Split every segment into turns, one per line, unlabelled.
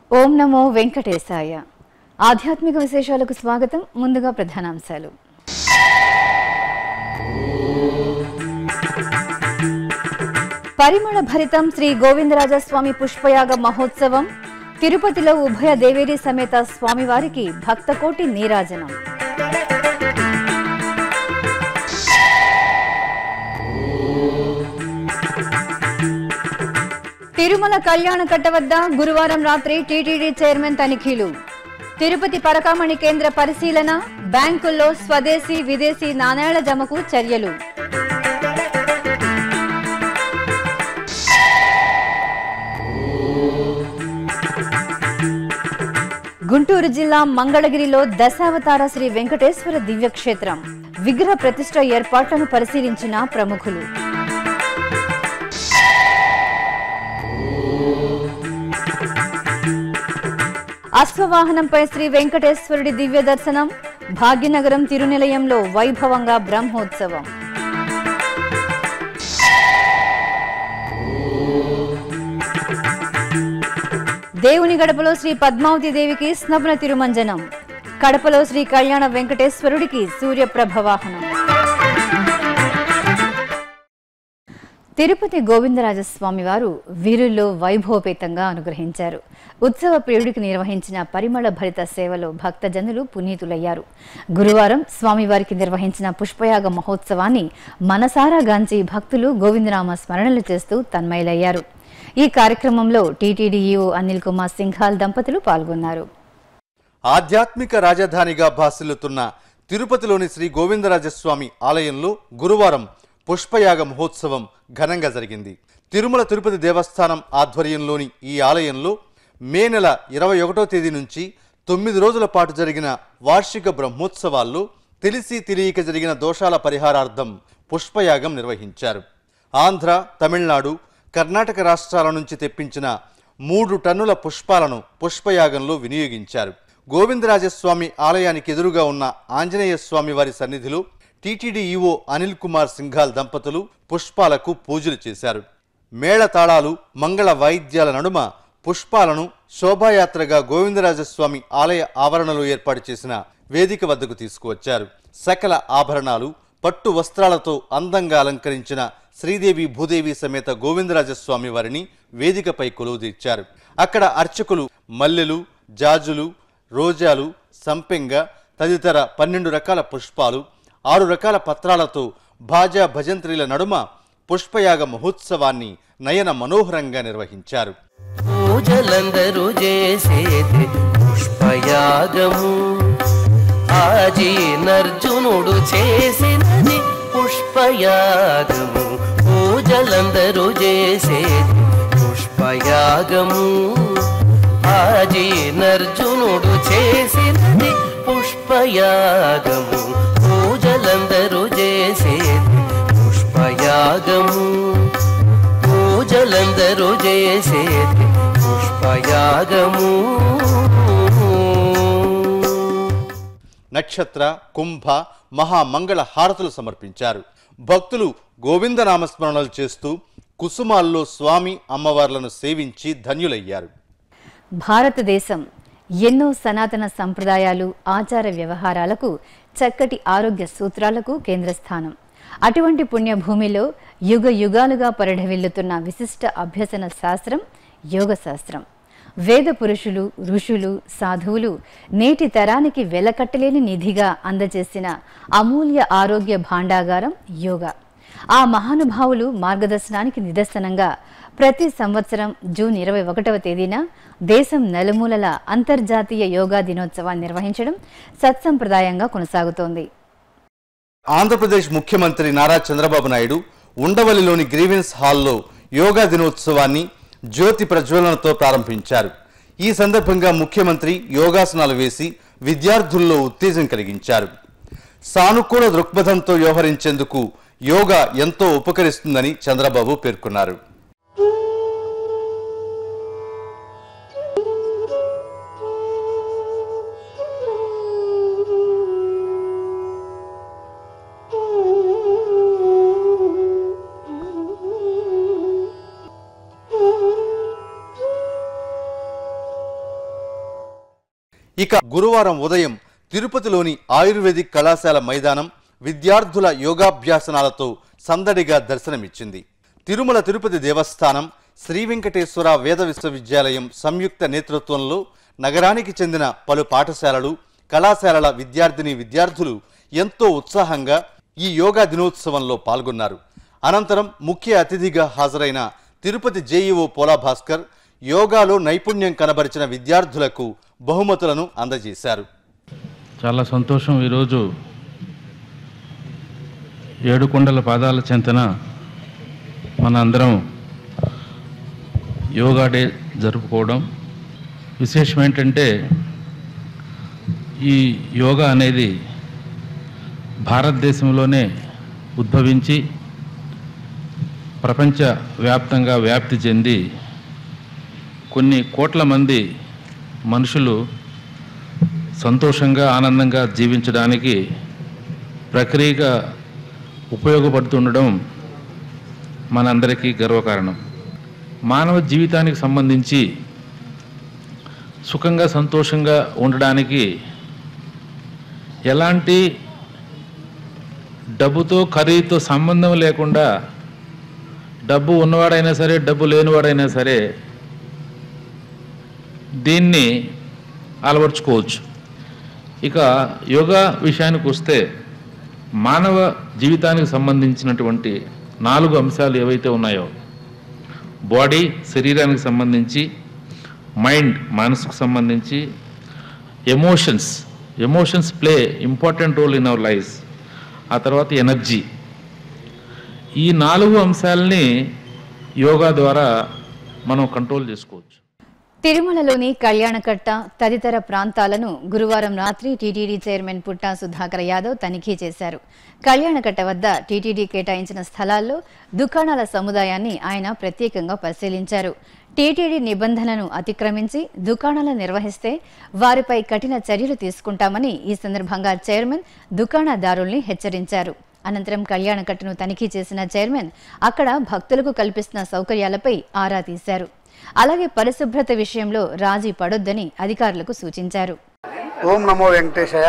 ఓం నమో వెంకటేశాయ ఆధ్యాత్మిక విశేషాలకు స్వాగతం ముందుగా ప్రధానాంశాలు పరిమళ భరితం శ్రీ గోవిందరాజస్వామి పుష్పయాగ మహోత్సవం తిరుపతిలో ఉభయ దేవేరి సమేత స్వామివారికి భక్తకోటి నీరాజనం తిరుమల కళ్యాణ కట్ట వద్ద గురువారం రాత్రి టీటీడీ చైర్మన్ తనిఖీలు తిరుపతి పరకామణి కేంద్ర పరిశీలన బ్యాంకుల్లో స్వదేశీ విదేశీ నాణేల జమకు చర్యలు గుంటూరు జిల్లా మంగళగిరిలో దశావతార శ్రీ వెంకటేశ్వర దివ్యక్షేత్రం విగ్రహ ప్రతిష్ట ఏర్పాట్లను పరిశీలించిన ప్రముఖులు అశ్వవాహనంపై శ్రీ వెంకటేశ్వరుడి దివ్య దర్శనం భాగ్యనగరం తిరునిలయంలో వైభవంగా బ్రహ్మోత్సవం దేవుని గడపలో శ్రీ పద్మావతి దేవికి స్నపన తిరుమంజనం కడపలో శ్రీ కళ్యాణ వెంకటేశ్వరుడికి సూర్యప్రభ వాహనం తిరుపతి గోవిందరాజస్వామి వారు వీరుల్లో వైభవపేతంగా అనుగ్రహించారు ఉత్సవ ప్రియుడికి నిర్వహించిన పరిమళ భరిత సేవలో భక్తజనులు పునీతులయ్యారు గురువారం స్వామివారికి నిర్వహించిన పుష్పయాగ మహోత్సవాన్ని మనసారా గాంచి భక్తులు గోవిందనామ స్మరణలు చేస్తూ తన్మయులయ్యారు ఈ కార్యక్రమంలో టీటీడీ ఈఓ అనిల్ కుమార్ సింఘాల్ దంపతులు పాల్గొన్నారు
ఆధ్యాత్మిక రాజధానిగా భాసిల్లుతున్న తిరుపతిలోని శ్రీ గోవిందరాజస్వామి ఆలయంలో గురువారం పుష్పయాగ మహోత్సవం ఘనంగా జరిగింది తిరుమల తిరుపతి దేవస్థానం ఆధ్వర్యంలోని ఈ ఆలయంలో మే నెల ఇరవై ఒకటో తేదీ నుంచి తొమ్మిది రోజుల పాటు జరిగిన వార్షిక బ్రహ్మోత్సవాల్లో తెలిసి తెలియక జరిగిన దోషాల పరిహారార్థం పుష్పయాగం నిర్వహించారు ఆంధ్ర తమిళనాడు కర్ణాటక రాష్ట్రాల నుంచి తెప్పించిన మూడు టన్నుల పుష్పాలను పుష్పయాగంలో వినియోగించారు గోవిందరాజస్వామి ఆలయానికి ఎదురుగా ఉన్న ఆంజనేయ స్వామి వారి సన్నిధిలో టీటీడీ ఈవో అనిల్ కుమార్ సింఘాల్ దంపతులు పుష్పాలకు పూజలు చేశారు మేళతాళాలు మంగళ వాయిద్యాల నడుమ పుష్పాలను శోభాయాత్రగా గోవిందరాజస్వామి ఆలయ ఆవరణలో ఏర్పాటు చేసిన వేదిక వద్దకు తీసుకువచ్చారు సకల ఆభరణాలు పట్టు వస్త్రాలతో అందంగా అలంకరించిన శ్రీదేవి భూదేవి సమేత గోవిందరాజస్వామి వారిని వేదికపై కొలువుదీర్చారు అక్కడ అర్చకులు మల్లెలు జాజులు రోజాలు సంపెంగ తదితర పన్నెండు రకాల పుష్పాలు ఆరు రకాల పత్రాలతో భాజా భజంత్రీల నడుమ పుష్పయాగ మహోత్సవాన్ని నయన మనోహరంగా నిర్వహించారు
పూజలందరూ చేసేది పుష్పయాగము ఆజీనర్జునుడు చేసినది పుష్పయాగము పూజలందరూ చేసేది పుష్పయాగము ఆజీనర్జునుడు చేసినది పుష్పయాగము పూజలందరూ చేసేది పుష్పయాగము పూజలందరూ చేసేది పుష్పయాగము
నక్షత్ర కుంభ మహామంగళ హారతులు సమర్పించారు భక్తులు గోవిందనామస్మరణలు చేస్తూ కుసుమాల్లో స్వామి అమ్మవార్లను సేవించి ధన్యులయ్యారు
భారతదేశం ఎన్నో సనాతన సంప్రదాయాలు ఆచార వ్యవహారాలకు చక్కటి ఆరోగ్య సూత్రాలకు కేంద్ర స్థానం అటువంటి పుణ్యభూమిలో యుగ యుగాలుగా పరిఢవిల్లుతున్న విశిష్ట అభ్యసన శాస్త్రం యోగ శాస్త్రం వేద పురుషులు ఋషులు సాధువులు నేటి తరానికి వెలకట్టలేని నిధిగా అందజేసిన అమూల్య ఆరోగ్య భాండాగారం యోగా ఆ మహానుభావులు మార్గదర్శనానికి నిదర్శనంగా ప్రతి సంవత్సరం జూన్ ఇరవై ఒకటవ తేదీన దేశం నలుమూలల అంతర్జాతీయ యోగా దినోత్సవాన్ని నిర్వహించడం సత్సంప్రదాయంగా కొనసాగుతోంది
ఆంధ్రప్రదేశ్ ముఖ్యమంత్రి నారా చంద్రబాబు నాయుడు ఉండవల్లిలోని గ్రీవెన్స్ హాల్లో యోగా దినోత్సవాన్ని జ్యోతి ప్రజ్వలనతో ప్రారంభించారు ఈ సందర్భంగా ముఖ్యమంత్రి యోగాసనాలు వేసి విద్యార్థుల్లో ఉత్తేజం కలిగించారు సానుకూల దృక్పథంతో వ్యవహరించేందుకు యోగా ఎంతో ఉపకరిస్తుందని చంద్రబాబు పేర్కొన్నారు ఇక గురువారం ఉదయం తిరుపతిలోని ఆయుర్వేదిక్ కళాశాల మైదానం విద్యార్థుల యోగాభ్యాసనాలతో సందడిగా దర్శనమిచ్చింది తిరుమల తిరుపతి దేవస్థానం శ్రీ వెంకటేశ్వర వేద విశ్వవిద్యాలయం సంయుక్త నేతృత్వంలో నగరానికి చెందిన పలు పాఠశాలలు కళాశాలల విద్యార్థిని విద్యార్థులు ఎంతో ఉత్సాహంగా ఈ యోగా దినోత్సవంలో పాల్గొన్నారు అనంతరం ముఖ్య అతిథిగా హాజరైన తిరుపతి జేఈఓ పోలా భాస్కర్ యోగాలో నైపుణ్యం కనబరిచిన విద్యార్థులకు బహుమతులను అందజేశారు
చాలా సంతోషం ఈరోజు ఏడుకొండల పాదాల చెంతన మన అందరం యోగా డే జరుపుకోవడం విశేషం ఏంటంటే ఈ యోగా అనేది భారతదేశంలోనే ఉద్భవించి ప్రపంచ వ్యాప్తంగా వ్యాప్తి చెంది కొన్ని కోట్ల మంది మనుషులు సంతోషంగా ఆనందంగా జీవించడానికి ప్రక్రియగా ఉపయోగపడుతుండడం మనందరికీ గర్వకారణం మానవ జీవితానికి సంబంధించి సుఖంగా సంతోషంగా ఉండడానికి ఎలాంటి డబ్బుతో ఖరీదుతో సంబంధం లేకుండా డబ్బు ఉన్నవాడైనా సరే డబ్బు లేనివాడైనా సరే దీన్ని అలవర్చుకోవచ్చు ఇక యోగా విషయానికి వస్తే మానవ జీవితానికి సంబంధించినటువంటి నాలుగు అంశాలు ఏవైతే ఉన్నాయో బాడీ శరీరానికి సంబంధించి మైండ్ మనసుకు సంబంధించి emotions emotions play important role in our life ఆ తర్వాత ఎనర్జీ ఈ నాలుగు అంశాలని యోగా ద్వారా మనం కంట్రోల్ చేసుకోవచ్చు
తిరుమలలోని కళ్యాణకట్ట తదితర ప్రాంతాలను గురువారం రాత్రి టీటీడీ చైర్మన్ పుట్టా సుధాకర్ యాదవ్ తనిఖీ చేశారు కళ్యాణకట్ట వద్ద టీటీడీ కేటాయించిన స్థలాల్లో దుకాణాల సముదాయాన్ని ఆయన ప్రత్యేకంగా పరిశీలించారు టీటీడీ నిబంధనలను అతిక్రమించి దుకాణాలు నిర్వహిస్తే వారిపై కఠిన చర్యలు తీసుకుంటామని ఈ సందర్భంగా చైర్మన్ దుకాణదారుల్ని హెచ్చరించారు అనంతరం కళ్యాణకట్టను తనిఖీ చేసిన చైర్మన్ అక్కడ భక్తులకు కల్పిస్తున్న సౌకర్యాలపై ఆరా తీశారు అలాగే పరిశుభ్రత విషయంలో రాజీ పడొద్దని అధికారులకు సూచించారు
ఓం నమో వెంకటేశయ్య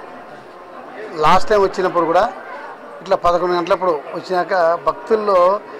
లాస్ట్ టైం వచ్చినప్పుడు కూడా ఇట్లా పదకొండు గంటలప్పుడు వచ్చినాక భక్తుల్లో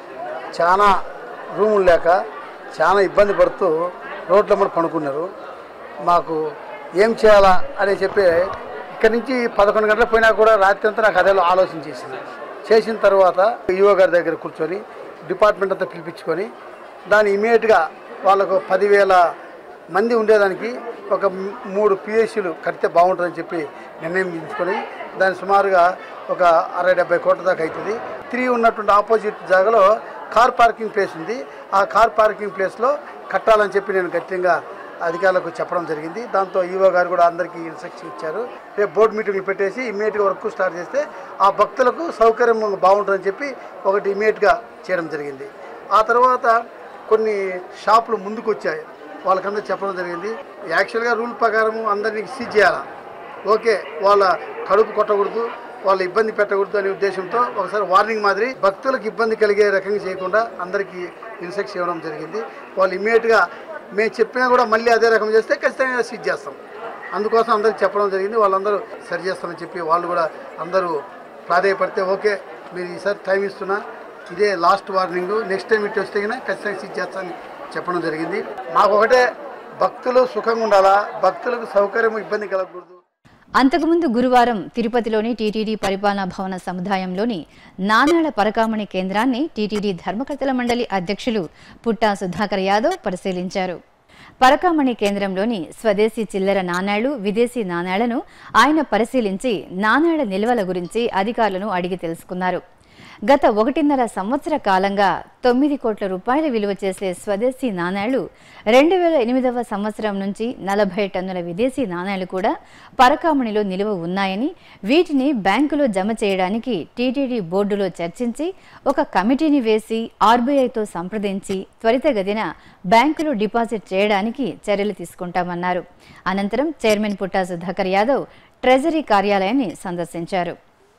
చాలా రూములు లేక చాలా ఇబ్బంది పడుతూ రోడ్ల మీద పడుకున్నారు మాకు ఏం చేయాలా అని చెప్పి ఇక్కడి నుంచి పదకొండు గంటలకు పోయినా కూడా రాత్రి అంతా నాకు అదే ఆలోచన చేసింది చేసిన తర్వాత ఈఓ గారి దగ్గర కూర్చొని డిపార్ట్మెంట్ అంతా పిలిపించుకొని దాన్ని ఇమీడియట్గా వాళ్ళకు పదివేల మంది ఉండేదానికి ఒక మ్- మూడు పిఎస్సీలు కడితే బాగుంటుందని చెప్పి నిర్ణయం తీసుకొని దాని సుమారుగా ఒక అరవై డెబ్బై కోట్ల దాకా అవుతుంది త్రీ ఉన్నటువంటి ఆపోజిట్ జాగాలో కార్ పార్కింగ్ ప్లేస్ ఉంది ఆ కార్ పార్కింగ్ ప్లేస్లో కట్టాలని చెప్పి నేను గట్టిగా అధికారులకు చెప్పడం జరిగింది దాంతో ఈవో గారు కూడా అందరికీ ఇన్స్ట్రక్షన్ ఇచ్చారు రేపు బోర్డు మీటింగ్లు పెట్టేసి ఇమ్మీడియట్గా వర్క్ స్టార్ట్ చేస్తే ఆ భక్తులకు సౌకర్యం బాగుంటుందని చెప్పి ఒకటి ఇమ్మీడియట్గా చేయడం జరిగింది ఆ తర్వాత కొన్ని షాపులు ముందుకు వచ్చాయి వాళ్ళకందరూ చెప్పడం జరిగింది యాక్చువల్గా రూల్ ప్రకారం అందరినీ సీజ్ చేయాలి ఓకే వాళ్ళ కడుపు కొట్టకూడదు వాళ్ళ ఇబ్బంది పెట్టకూడదు అనే ఉద్దేశంతో ఒకసారి వార్నింగ్ మాదిరి భక్తులకు ఇబ్బంది కలిగే రకంగా చేయకుండా అందరికీ ఇన్స్ట్రక్షన్ ఇవ్వడం జరిగింది వాళ్ళు ఇమ్మీడియట్గా మేము చెప్పినా కూడా మళ్ళీ అదే రకం చేస్తే ఖచ్చితంగా సీజ్ చేస్తాం అందుకోసం అందరికి చెప్పడం జరిగింది వాళ్ళందరూ సరి చేస్తామని చెప్పి వాళ్ళు కూడా అందరూ ప్రాధాయపడితే ఓకే మీరు ఈసారి టైం ఇస్తున్నా ఇదే లాస్ట్ వార్నింగ్ నెక్స్ట్ టైం ఇటు వస్తే కనుక ఖచ్చితంగా సీజ్ చేస్తామని చెప్పడం జరిగింది మాకు ఒకటే భక్తులు సుఖంగా ఉండాలా భక్తులకు సౌకర్యం ఇబ్బంది కలగకూడదు
అంతకుముందు గురువారం తిరుపతిలోని టీటీడీ పరిపాలనా భవన సముదాయంలోని నానాళ్ల పరకామణి కేంద్రాన్ని టీటీడీ ధర్మకర్తల మండలి అధ్యక్షులు పుట్టా సుధాకర్ యాదవ్ పరిశీలించారు పరకామణి కేంద్రంలోని స్వదేశీ చిల్లర నాణేళ్లు విదేశీ నాణేళ్లను ఆయన పరిశీలించి నాణేళ్ల నిల్వల గురించి అధికారులను అడిగి తెలుసుకున్నారు గత ఒకటిన్నర సంవత్సర కాలంగా తొమ్మిది కోట్ల రూపాయల విలువ చేసే స్వదేశీ నాణేళ్లు రెండు వేల ఎనిమిదవ సంవత్సరం నుంచి నలభై టన్నుల విదేశీ నాణేళ్లు కూడా పరకామణిలో నిలువ ఉన్నాయని వీటిని బ్యాంకులో జమ చేయడానికి టీటీడీ బోర్డులో చర్చించి ఒక కమిటీని వేసి ఆర్బీఐతో సంప్రదించి త్వరితగతిన బ్యాంకులో డిపాజిట్ చేయడానికి చర్యలు తీసుకుంటామన్నారు అనంతరం చైర్మన్ పుట్టా సుధాకర్ యాదవ్ ట్రెజరీ కార్యాలయాన్ని సందర్శించారు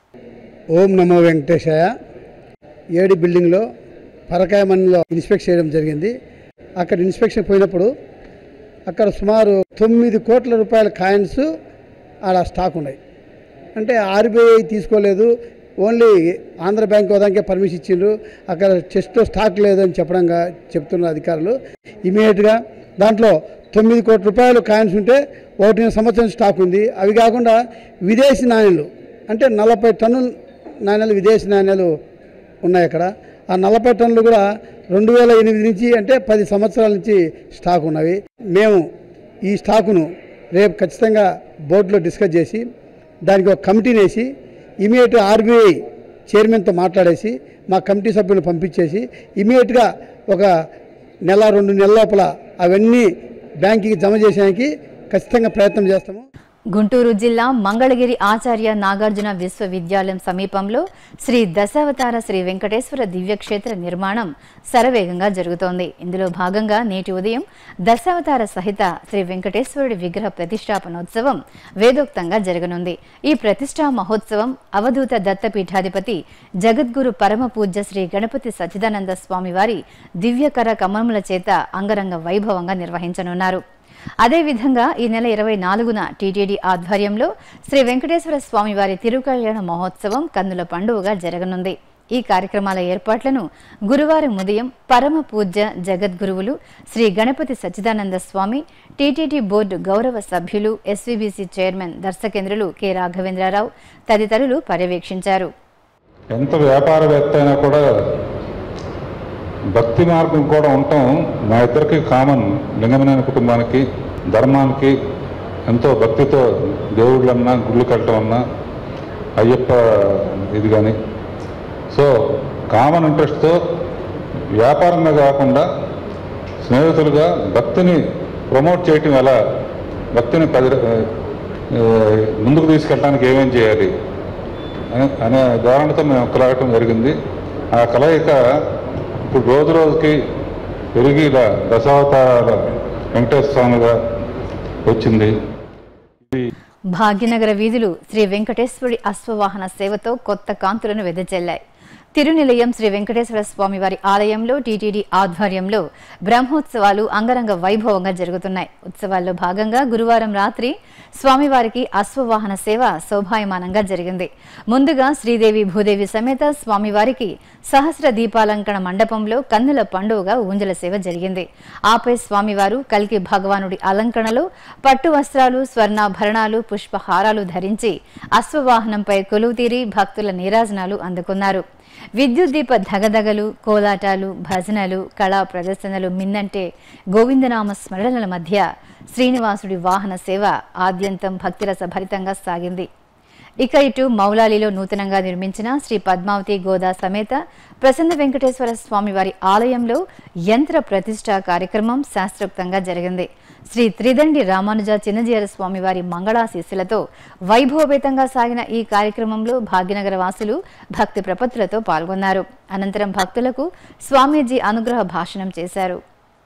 ఓం నమో వెంకటేశాయ ఏడి బిల్డింగ్లో పరకాయ మనలో ఇన్స్పెక్ట్ చేయడం జరిగింది అక్కడ ఇన్స్పెక్షన్ పోయినప్పుడు అక్కడ సుమారు తొమ్మిది కోట్ల రూపాయల కాయిన్స్ ఆడ స్టాక్ ఉన్నాయి అంటే ఆర్బీఐ తీసుకోలేదు ఓన్లీ ఆంధ్ర బ్యాంక్ వదానికే పర్మిషన్ ఇచ్చిండ్రు అక్కడ చెస్ట్లో స్టాక్ లేదని చెప్పడంగా చెప్తున్నారు అధికారులు ఇమీడియట్గా దాంట్లో తొమ్మిది కోట్ల రూపాయలు కాయిన్స్ ఉంటే ఒకటి సంవత్సరం స్టాక్ ఉంది అవి కాకుండా విదేశీ నాణ్యాలు అంటే నలభై టన్నుల నాణ్యాలు విదేశీ నాణ్యాలు ఉన్నాయి అక్కడ ఆ నలభై టన్నులు కూడా రెండు వేల ఎనిమిది నుంచి అంటే పది సంవత్సరాల నుంచి స్టాక్ ఉన్నవి మేము ఈ స్టాకును రేపు ఖచ్చితంగా బోర్డులో డిస్కస్ చేసి దానికి ఒక కమిటీని వేసి ఇమీడియట్గా ఆర్బీఐ చైర్మన్తో మాట్లాడేసి మా కమిటీ సభ్యులను పంపించేసి ఇమీడియట్గా ఒక నెల రెండు నెలల లోపల అవన్నీ బ్యాంకుకి జమ చేసేదానికి ఖచ్చితంగా ప్రయత్నం చేస్తాము
గుంటూరు జిల్లా మంగళగిరి ఆచార్య నాగార్జున విశ్వవిద్యాలయం సమీపంలో శ్రీ దశావతార శ్రీ వెంకటేశ్వర దివ్యక్షేత్ర నిర్మాణం శరవేగంగా జరుగుతోంది ఇందులో భాగంగా నేటి ఉదయం దశావతార సహిత శ్రీ వెంకటేశ్వరుడి విగ్రహ ప్రతిష్టాపనోత్సవం వేదోక్తంగా జరగనుంది ఈ ప్రతిష్టా మహోత్సవం అవధూత దత్తపీఠాధిపతి జగద్గురు పరమ పూజ్య శ్రీ గణపతి సచ్చిదానంద స్వామి వారి దివ్యకర కమలముల చేత అంగరంగ వైభవంగా నిర్వహించనున్నారు అదేవిధంగా ఈ నెల ఇరవై నాలుగున టీటీడీ ఆధ్వర్యంలో శ్రీ వెంకటేశ్వర స్వామి వారి తిరుకళ్యాణ మహోత్సవం కన్నుల పండుగగా జరగనుంది ఈ కార్యక్రమాల ఏర్పాట్లను గురువారం ఉదయం పరమ పూజ్య జగద్గురువులు శ్రీ గణపతి సచ్చిదానంద స్వామి టీటీడీ బోర్డు గౌరవ సభ్యులు ఎస్వీబీసీ చైర్మన్ దర్శకేంద్రులు కె రాఘవేంద్రరావు తదితరులు పర్యవేక్షించారు
ఎంత వ్యాపారవేత్త అయినా కూడా భక్తి మార్గం కూడా ఉండటం మా ఇద్దరికి కామన్ లింగమనేని కుటుంబానికి ధర్మానికి ఎంతో భక్తితో దేవుళ్ళన్నా గుళ్ళకి వెళ్ళటం అన్నా అయ్యప్ప ఇది కానీ సో కామన్ ఇంట్రెస్ట్తో వ్యాపారంగా కాకుండా స్నేహితులుగా భక్తిని ప్రమోట్ చేయటం ఎలా భక్తిని పది ఆ, ముందుకు తీసుకెళ్ళడానికి ఏమేం చేయాలి అనే అనే ధోరణితో మేము కలగటం జరిగింది ఆ కలయిక ఇప్పుడు రోజు రోజుకి పెరిగి ఇలా దశావతార వెంకటేశ్వర స్వామిగా వచ్చింది
భాగ్యనగర వీధులు శ్రీ వెంకటేశ్వరుడి అశ్వవాహన సేవతో కొత్త కాంతులను వెదజల్లాయి తిరునిలయం శ్రీ వెంకటేశ్వర స్వామి వారి ఆలయంలో టీటీడీ ఆధ్వర్యంలో బ్రహ్మోత్సవాలు అంగరంగ వైభవంగా జరుగుతున్నాయి ఉత్సవాల్లో భాగంగా గురువారం రాత్రి స్వామివారికి అశ్వవాహన సేవ శోభాయమానంగా జరిగింది ముందుగా శ్రీదేవి భూదేవి సమేత స్వామివారికి సహస్ర దీపాలంకణ మండపంలో కన్నుల పండుగగా ఊంజల సేవ జరిగింది ఆపై స్వామివారు కల్కి భగవానుడి అలంకరణలో పట్టు వస్త్రాలు స్వర్ణాభరణాలు పుష్పహారాలు ధరించి అశ్వవాహనంపై కొలువుతీరి భక్తుల నీరాజనాలు అందుకున్నారు విద్యుత్ దీప ధగధగలు కోలాటాలు భజనలు కళా ప్రదర్శనలు మిన్నంటే గోవిందనామ స్మరణల మధ్య శ్రీనివాసుడి వాహన సేవ ఆద్యంతం భక్తిరస భరితంగా సాగింది ఇక ఇటు మౌలాలిలో నూతనంగా నిర్మించిన శ్రీ పద్మావతి గోదా సమేత ప్రసన్న వెంకటేశ్వర స్వామి వారి ఆలయంలో యంత్ర ప్రతిష్ఠ కార్యక్రమం శాస్త్రోక్తంగా జరిగింది శ్రీ త్రిదండి రామానుజ చిన్నజీయర స్వామి వారి మంగళాశీస్సులతో వైభవపేతంగా సాగిన ఈ కార్యక్రమంలో భాగ్యనగర వాసులు భక్తి ప్రపత్తులతో పాల్గొన్నారు అనంతరం భక్తులకు స్వామీజీ అనుగ్రహ భాషణం చేశారు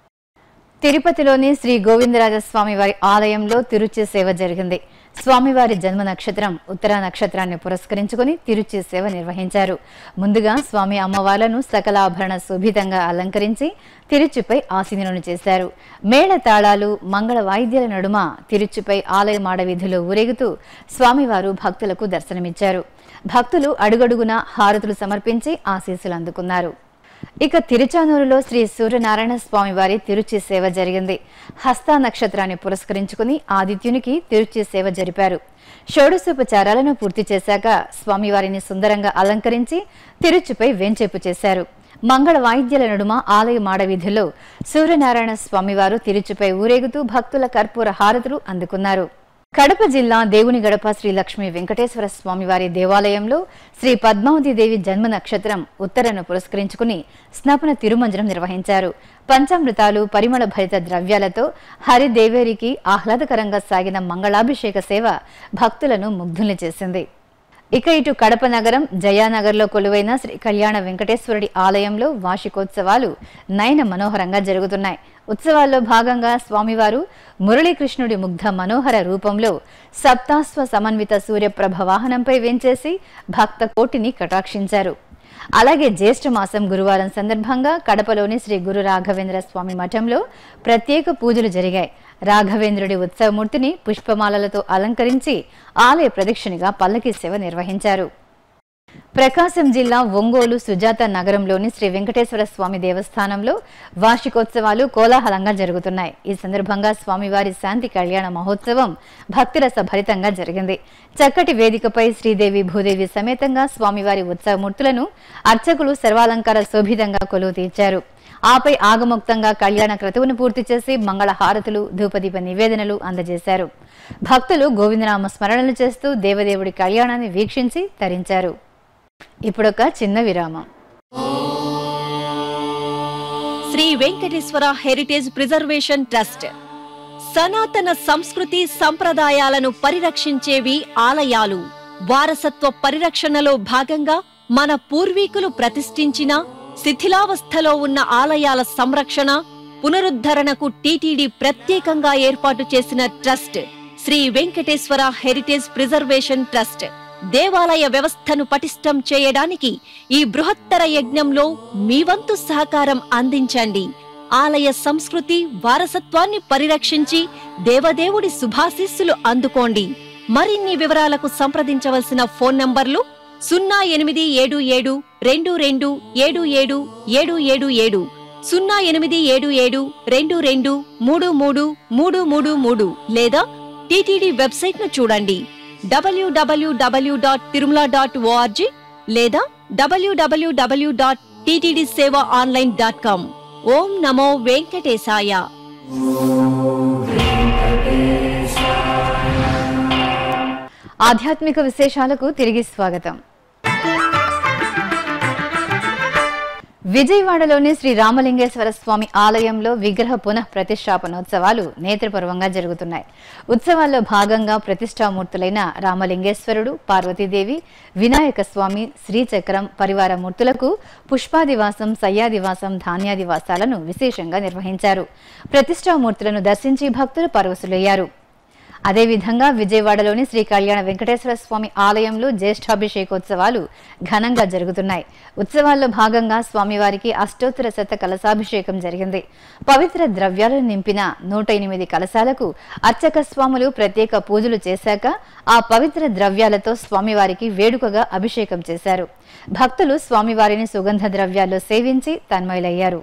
తిరుపతిలోని శ్రీ గోవిందరాజస్వామి వారి ఆలయంలో తిరుచి సేవ జరిగింది స్వామివారి జన్మ నక్షత్రం ఉత్తర నక్షత్రాన్ని పురస్కరించుకుని తిరుచి సేవ నిర్వహించారు ముందుగా స్వామి అమ్మవార్లను సకలాభరణ శోభితంగా అలంకరించి తిరుచుపై ఆసీనులను చేశారు మేళ తాళాలు మంగళ వాయిద్యాల నడుమ తిరుచుపై ఆలయ మాడ వీధిలో ఊరేగుతూ స్వామివారు భక్తులకు దర్శనమిచ్చారు భక్తులు అడుగడుగునా హారతులు సమర్పించి ఆశీస్సులు అందుకున్నారు ఇక తిరుచానూరులో శ్రీ సూర్యనారాయణ స్వామి వారి తిరుచి సేవ జరిగింది హస్త నక్షత్రాన్ని పురస్కరించుకుని ఆదిత్యునికి తిరుచి సేవ జరిపారు షోడశోపచారాలను పూర్తి చేశాక స్వామివారిని సుందరంగా అలంకరించి తిరుచుపై వేంచేపు చేశారు మంగళ వాయిద్యాల నడుమ ఆలయ మాడవీధిలో సూర్యనారాయణ స్వామివారు తిరుచుపై ఊరేగుతూ భక్తుల కర్పూర హారతులు అందుకున్నారు కడప జిల్లా దేవుని గడప శ్రీ లక్ష్మీ వెంకటేశ్వర స్వామివారి దేవాలయంలో శ్రీ పద్మావతి దేవి జన్మ నక్షత్రం ఉత్తరను పురస్కరించుకుని స్నపన తిరుమంజనం నిర్వహించారు పంచామృతాలు పరిమళ భరిత ద్రవ్యాలతో హరిదేవేరికి ఆహ్లాదకరంగా సాగిన మంగళాభిషేక సేవ భక్తులను ముగ్ధుల్ని చేసింది ఇక ఇటు కడప నగరం జయానగర్లో కొలువైన శ్రీ కళ్యాణ వెంకటేశ్వరుడి ఆలయంలో వార్షికోత్సవాలు నయన మనోహరంగా జరుగుతున్నాయి ఉత్సవాల్లో భాగంగా స్వామివారు మురళీకృష్ణుడి ముగ్ధ మనోహర రూపంలో సప్తాస్వ సమన్విత సూర్యప్రభ వాహనంపై వెంచేసి భక్త కోటిని కటాక్షించారు అలాగే జ్యేష్ఠ మాసం గురువారం సందర్భంగా కడపలోని శ్రీ గురు రాఘవేంద్ర స్వామి మఠంలో ప్రత్యేక పూజలు జరిగాయి రాఘవేంద్రుడి ఉత్సవమూర్తిని పుష్పమాలలతో అలంకరించి ఆలయ ప్రదక్షిణగా పల్లకి సేవ నిర్వహించారు ప్రకాశం జిల్లా ఒంగోలు సుజాత నగరంలోని శ్రీ వెంకటేశ్వర స్వామి దేవస్థానంలో వార్షికోత్సవాలు కోలాహలంగా జరుగుతున్నాయి ఈ సందర్భంగా స్వామివారి శాంతి కళ్యాణ మహోత్సవం భక్తురస భరితంగా జరిగింది చక్కటి వేదికపై శ్రీదేవి భూదేవి సమేతంగా స్వామివారి ఉత్సవమూర్తులను అర్చకులు సర్వాలంకార శోభితంగా కొలువు తీర్చారు ఆపై ఆగముక్తంగా కళ్యాణ క్రతువును పూర్తి చేసి మంగళ హారతులు ధూపదీప నివేదనలు అందజేశారు భక్తులు గోవిందనామ స్మరణలు చేస్తూ దేవదేవుడి కళ్యాణాన్ని వీక్షించి తరించారు ఇప్పుడొక చిన్న విరామం
Shri Venkateswara heritage preservation trust సనాతన సంస్కృతి సంప్రదాయాలను పరిరక్షించేవి ఆలయాలు వారసత్వ పరిరక్షణలో భాగంగా మన పూర్వీకులు ప్రతిష్ఠించిన శిథిలావస్థలో ఉన్న ఆలయాల సంరక్షణ పునరుద్ధరణకు టీటీడీ ప్రత్యేకంగా ఏర్పాటు చేసిన trust Shri Venkateswara heritage preservation trust దేవాలయ వ్యవస్థను పటిష్టం చేయడానికి ఈ బృహత్తర యజ్ఞంలో మీ వంతు సహకారం అందించండి ఆలయ సంస్కృతి వారసత్వాన్ని పరిరక్షించి దేవదేవుడి శుభాశీస్సులు అందుకోండి మరిన్ని వివరాలకు సంప్రదించవలసిన ఫోన్ నంబర్లు సున్నా ఎనిమిది ఏడు ఏడు రెండు రెండు ఏడు ఏడు ఏడు ఏడు ఏడు సున్నా ఎనిమిది ఏడు ఏడు రెండు రెండు మూడు మూడు మూడు మూడు మూడు లేదా టీటీడీ వెబ్సైట్ ను చూడండి డబ్ల్యూడబ్ల్యూడబ్ల్యూ డాట్ తిరుమల డాట్ ఓఆర్జీ లేదా డబ్ల్యూడబ్ల్యూడబ్ల్యూ dot TTD seva online dot com ఓం నమో వెంకటేశాయ
ఆధ్యాత్మిక విశేషాలకు తిరిగి స్వాగతం విజయవాడలోని శ్రీ రామలింగేశ్వర స్వామి ఆలయంలో విగ్రహ పునః ప్రతిష్టాపనోత్సవాలు నేత్రపర్వంగా జరుగుతున్నాయి ఉత్సవాల్లో భాగంగా ప్రతిష్టామూర్తులైన రామలింగేశ్వరుడు పార్వతీదేవి వినాయక స్వామి శ్రీచక్రం పరివార మూర్తులకు పుష్పాదివాసం సయ్యాదివాసం ధాన్యాదివాసాలను విశేషంగా నిర్వహించారు ప్రతిష్టామూర్తులను దర్శించి భక్తులు పరవశులయ్యారు అదేవిధంగా విజయవాడలోని శ్రీ కళ్యాణ వెంకటేశ్వర స్వామి ఆలయంలో జ్యేష్ఠాభిషేకోత్సవాలు ఘనంగా జరుగుతున్నాయి ఉత్సవాల్లో భాగంగా స్వామివారికి అష్టోత్తర శత కలశాభిషేకం జరిగింది పవిత్ర ద్రవ్యాలను నింపిన నూట ఎనిమిది కలశాలకు అర్చక స్వాములు ప్రత్యేక పూజలు చేశాక ఆ పవిత్ర ద్రవ్యాలతో స్వామివారికి వేడుకగా అభిషేకం చేశారు భక్తులు స్వామివారిని సుగంధ ద్రవ్యాల్లో సేవించి తన్మయులయ్యారు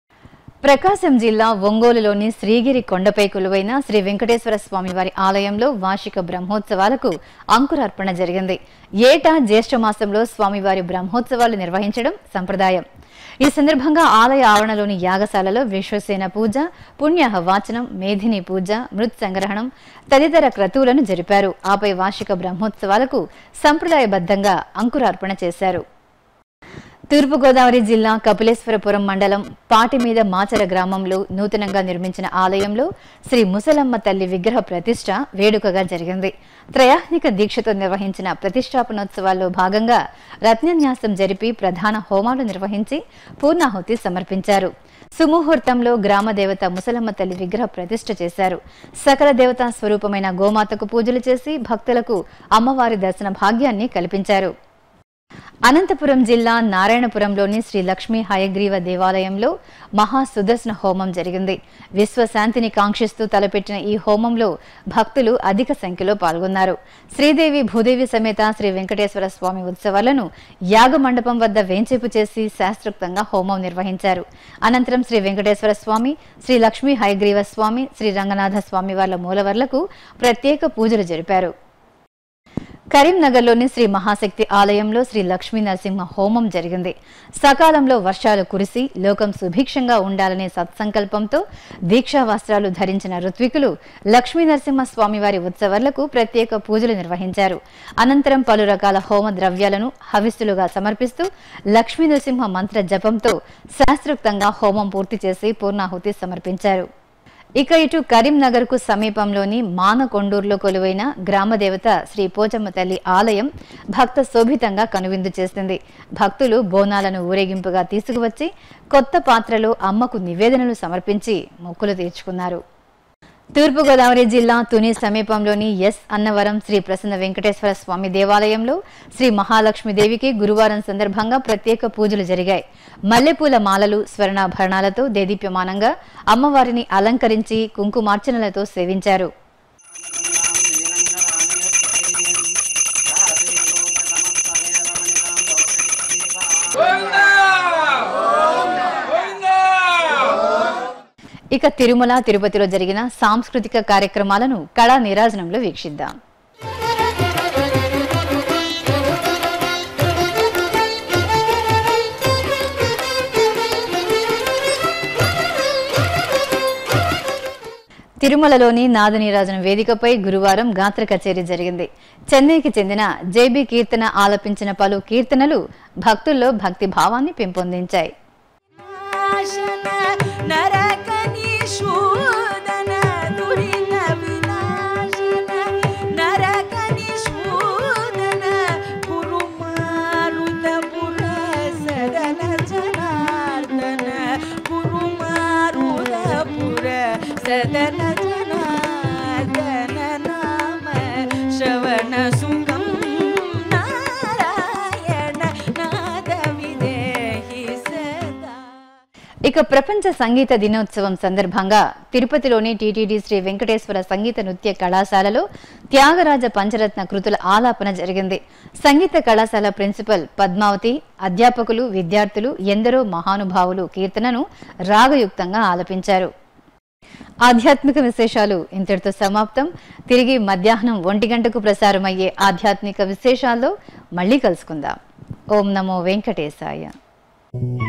ప్రకాశం జిల్లా ఒంగోలులోని శ్రీగిరి కొండపై కొలువైన శ్రీ వెంకటేశ్వర స్వామి వారి ఆలయంలో వార్షిక బ్రహ్మోత్సవాలకు అంకురార్పణ జరిగింది ఏటా జ్యేష్ఠ మాసంలో స్వామివారి బ్రహ్మోత్సవాలు నిర్వహించడం సంప్రదాయం ఈ సందర్భంగా ఆలయ ఆవరణలోని యాగశాలలో విశ్వసేన పూజ పుణ్యాహ వాచనం మేధిని పూజ మృత్ సంగ్రహణం తదితర క్రతువులను జరిపారు ఆపై వార్షిక బ్రహ్మోత్సవాలకు సంప్రదాయబద్ధంగా అంకురార్పణ చేశారు తూర్పుగోదావరి జిల్లా కపిలేశ్వరపురం మండలం పాటి మీద మాచర గ్రామంలో నూతనంగా నిర్మించిన ఆలయంలో శ్రీ ముసలమ్మ తల్లి విగ్రహ ప్రతిష్ట వేడుకగా జరిగింది త్రయాహ్నిక దీక్షతో నిర్వహించిన ప్రతిష్టాపనోత్సవాల్లో భాగంగా రత్నన్యాసం జరిపి ప్రధాన హోమాలు నిర్వహించి పూర్ణాహుతి సమర్పించారు సుముహూర్తంలో గ్రామ దేవత ముసలమ్మ తల్లి విగ్రహ ప్రతిష్ఠ చేశారు సకల దేవతా స్వరూపమైన గోమాతకు పూజలు చేసి భక్తులకు అమ్మవారి దర్శన భాగ్యాన్ని కల్పించారు అనంతపురం జిల్లా నారాయణపురంలోని శ్రీ లక్ష్మీ హయగ్రీవ దేవాలయంలో మహా సుదర్శన హోమం జరిగింది విశ్వశాంతిని కాంక్షిస్తూ తలపెట్టిన ఈ హోమంలో భక్తులు అధిక సంఖ్యలో పాల్గొన్నారు శ్రీదేవి భూదేవి సమేత శ్రీ వెంకటేశ్వర స్వామి ఉత్సవాలను యాగ మండపం వద్ద వేంచేపు చేసి శాస్త్రోక్తంగా హోమం నిర్వహించారు అనంతరం శ్రీ వెంకటేశ్వర స్వామి శ్రీ లక్ష్మీ హయగ్రీవ స్వామి శ్రీ రంగనాథ స్వామి వార్ల మూలవర్లకు ప్రత్యేక పూజలు జరిపారు కరీంనగర్లోని శ్రీ మహాశక్తి ఆలయంలో శ్రీ లక్ష్మీ నరసింహ హోమం జరిగింది సకాలంలో వర్షాలు కురిసి లోకం సుభిక్షంగా ఉండాలనే సత్సంకల్పంతో దీక్షా వస్త్రాలు ధరించిన ఋత్వికులు లక్ష్మీ నరసింహ స్వామివారి ఉత్సవాలకు ప్రత్యేక పూజలు నిర్వహించారు అనంతరం పలు రకాల హోమ ద్రవ్యాలను హవిస్సులుగా సమర్పిస్తూ లక్ష్మీ నరసింహ మంత్ర జపంతో శాస్త్రోక్తంగా హోమం పూర్తి చేసి పూర్ణాహుతి సమర్పించారు ఇక ఇటు కరీంనగర్ కు సమీపంలోని మానకొండూరులో కొలువైన గ్రామదేవత శ్రీ పోచమ్మ తల్లి ఆలయం భక్త శోభితంగా కనువిందు చేసింది భక్తులు బోనాలను ఊరేగింపుగా తీసుకువచ్చి కొత్త పాత్రలో అమ్మకు నివేదనలు సమర్పించి మొక్కులు తీర్చుకున్నారు తూర్పుగోదావరి జిల్లా తుని సమీపంలోని ఎస్ అన్నవరం శ్రీ ప్రసన్న వెంకటేశ్వర స్వామి దేవాలయంలో శ్రీ మహాలక్ష్మీదేవికి గురువారం సందర్భంగా ప్రత్యేక పూజలు జరిగాయి మల్లెపూల మాలలు స్వర్ణాభరణాలతో దేదీప్యమానంగా అమ్మవారిని అలంకరించి కుంకుమార్చనలతో సేవించారు ఇక తిరుమల తిరుపతిలో జరిగిన సాంస్కృతిక కార్యక్రమాలను కళా నీరాజనంలో వీక్షిద్దాం తిరుమలలోని నాదనీరాజన వేదికపై గురువారం గాత్ర కచేరీ జరిగింది చెన్నైకి చెందిన జేబీ కీర్తన ఆలపించిన పలు కీర్తనలు భక్తుల్లో భక్తి భావాన్ని పెంపొందించాయి
వినాశన నరకని శూదన దురిత వినాశన నరకని శూదన గురుమారుత పుర సదన జనార్దన గురుమారుత పుర సదన జనార్దన నామ శ్రవణ సుఖం నారాయణ నాద విదేహి సదా
ఇక ప్రపంచ సంగీత దినోత్సవం సందర్భంగా తిరుపతిలోని టీటీడీ శ్రీ వెంకటేశ్వర సంగీత నృత్య కళాశాలలో త్యాగరాజ పంచరత్న కృతుల ఆలాపన జరిగింది సంగీత కళాశాల ప్రిన్సిపల్ పద్మావతి అధ్యాపకులు విద్యార్థులు ఎందరో మహానుభావులు కీర్తనను రాగయుక్తంగా ఆలపించారు ఆధ్యాత్మిక విశేషాలు ఇంతటితో సమాప్తం తిరిగి మధ్యాహ్నం ఒంటి గంటకు ప్రసారమయ్యే ఆధ్యాత్మిక విశేషాల్లో మళ్ళీ కలుసుకుందాం ఓం నమో వెంకటేశాయ